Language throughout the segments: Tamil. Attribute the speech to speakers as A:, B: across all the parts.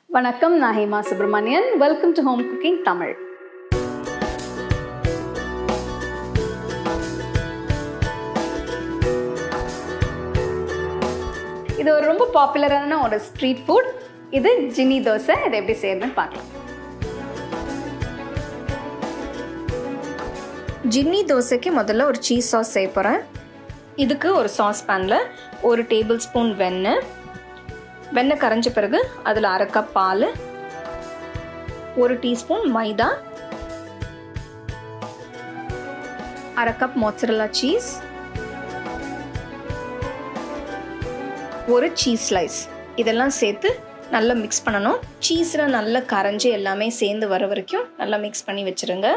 A: வணக்கம் நான் Hema Subramanian welcome to home cooking Tamil இது ஒரு ரொம்ப பாப்புலரான ஒரு ஸ்ட்ரீட் ஃபுட் இது ஜினி தோசை இதை எப்படி செய்யறதுன்னு பார்க்கலாம்
B: ஜின்னி தோசைக்கு முதல்ல ஒரு சீஸ் சாஸ் செய்ய போகிறேன் இதுக்கு ஒரு சாஸ் பேனில் ஒரு டேபிள் ஸ்பூன் வெண்ணெய் வெண்ணெய் கரைஞ்ச பிறகு அதில் அரை கப் பால் ஒரு டீஸ்பூன் மைதா அரை கப் மொச்சரலா சீஸ் ஒரு சீஸ் ஸ்லைஸ் இதெல்லாம் சேர்த்து நல்லா மிக்ஸ் பண்ணணும் சீஸில் நல்லா கரைஞ்சி எல்லாமே சேர்ந்து வர வரைக்கும் நல்லா மிக்ஸ் பண்ணி வச்சுருங்க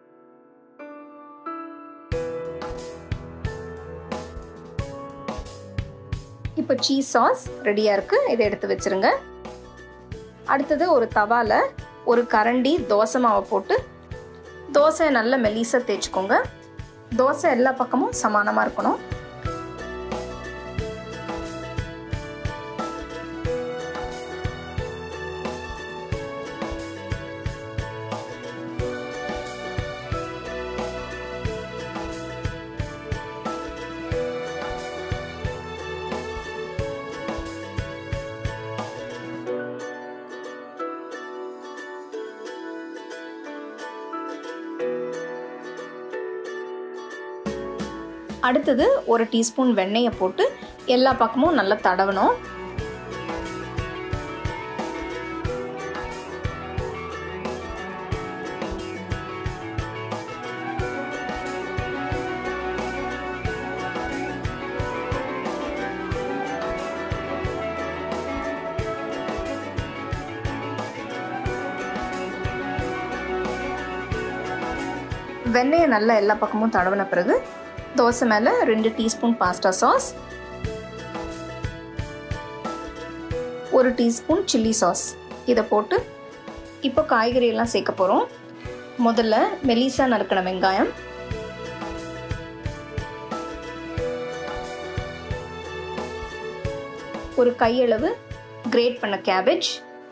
B: இப்போ சீஸ் சாஸ் ரெடியாக இருக்குது இதை எடுத்து வச்சுருங்க அடுத்தது ஒரு தவாவில் ஒரு கரண்டி தோசை மாவை போட்டு தோசையை நல்லா மெலிசாக தேய்ச்சிக்கோங்க தோசை எல்லா பக்கமும் சமானமாக இருக்கணும் அடுத்தது ஒரு டீஸ்பூன் வெண்ணெயை போட்டு எல்லா பக்கமும் நல்லா தடவணும் வெண்ணெயை நல்லா எல்லா பக்கமும் தடவின பிறகு தோசை மேலே ரெண்டு டீஸ்பூன் பாஸ்டா சாஸ் ஒரு டீஸ்பூன் சில்லி சாஸ் இதை போட்டு இப்போ காய்கறி எல்லாம் சேர்க்க போகிறோம் முதல்ல மெலிசா நறுக்கின வெங்காயம் ஒரு கையளவு கிரேட் பண்ண கேபேஜ்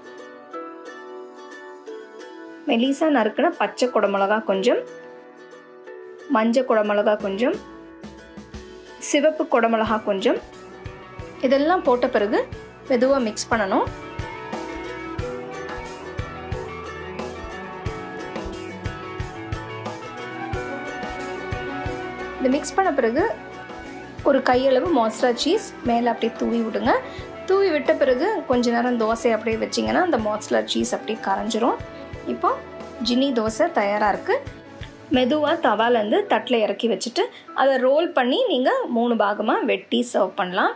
B: மெலிசா நறுக்கின பச்சை குடமிளகா கொஞ்சம் மஞ்சள் குடமிளகா கொஞ்சம் சிவப்பு குடமிளகா கொஞ்சம் இதெல்லாம் போட்ட பிறகு மெதுவாக மிக்ஸ் பண்ணணும் இந்த மிக்ஸ் பண்ண பிறகு ஒரு கையளவு மோஸ்ரா சீஸ் மேலே அப்படியே தூவி விடுங்க தூவி விட்ட பிறகு கொஞ்ச நேரம் தோசை அப்படியே வச்சிங்கன்னா அந்த மோஸ்ரா சீஸ் அப்படியே கரைஞ்சிரும் இப்போ ஜினி தோசை தயாராக இருக்குது மெதுவாக தவாலேருந்து தட்டில் இறக்கி வச்சுட்டு அதை ரோல் பண்ணி நீங்கள் மூணு பாகமாக வெட்டி சர்வ் பண்ணலாம்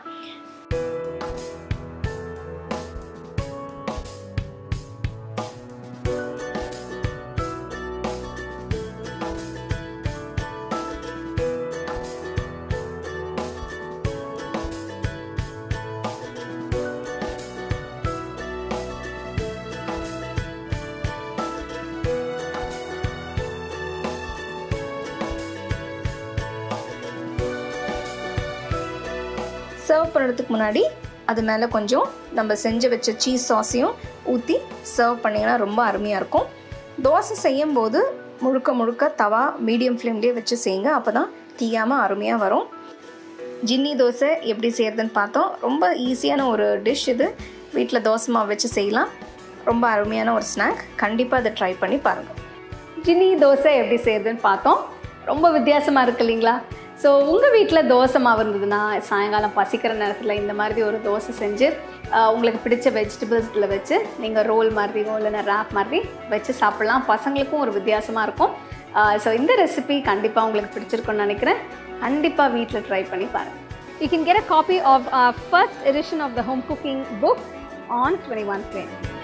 B: சர்வ் பண்ணுறதுக்கு முன்னாடி அது மேலே கொஞ்சம் நம்ம செஞ்சு வச்ச சீஸ் சாஸையும் ஊற்றி சர்வ் பண்ணிங்கன்னா ரொம்ப அருமையாக இருக்கும் தோசை செய்யும் போது முழுக்க முழுக்க தவா மீடியம் ஃப்ளேம்லேயே வச்சு செய்யுங்க அப்போ தான் தீயாமல் அருமையாக வரும் ஜின்னி தோசை எப்படி செய்கிறதுன்னு பார்த்தோம் ரொம்ப ஈஸியான ஒரு டிஷ் இது வீட்டில் தோசை மாவு வச்சு செய்யலாம் ரொம்ப அருமையான ஒரு ஸ்நாக் கண்டிப்பாக அதை ட்ரை பண்ணி பாருங்கள்
A: ஜினி தோசை எப்படி செய்யறதுன்னு பார்த்தோம் ரொம்ப வித்தியாசமாக இருக்கு இல்லைங்களா ஸோ உங்கள் வீட்டில் தோசை மாவு இருந்ததுன்னா சாயங்காலம் பசிக்கிற நேரத்தில் இந்த மாதிரி ஒரு தோசை செஞ்சு ஆஹ், உங்களுக்கு பிடிச்ச வெஜிடபிள்ஸில் வச்சு நீங்கள் ரோல் மாதிரியோ இல்லைன்னா ரேப் மாதிரி வச்சு சாப்பிட்லாம் பசங்களுக்கும் ஒரு வித்தியாசமாக இருக்கும் ஸோ இந்த ரெசிபி கண்டிப்பாக உங்களுக்கு பிடிச்சிருக்கும்னு நினைக்கிறேன் கண்டிப்பாக வீட்டில் ட்ரை பண்ணி பாருங்கள் You can get a copy of our first edition of the home cooking book on 21 Play.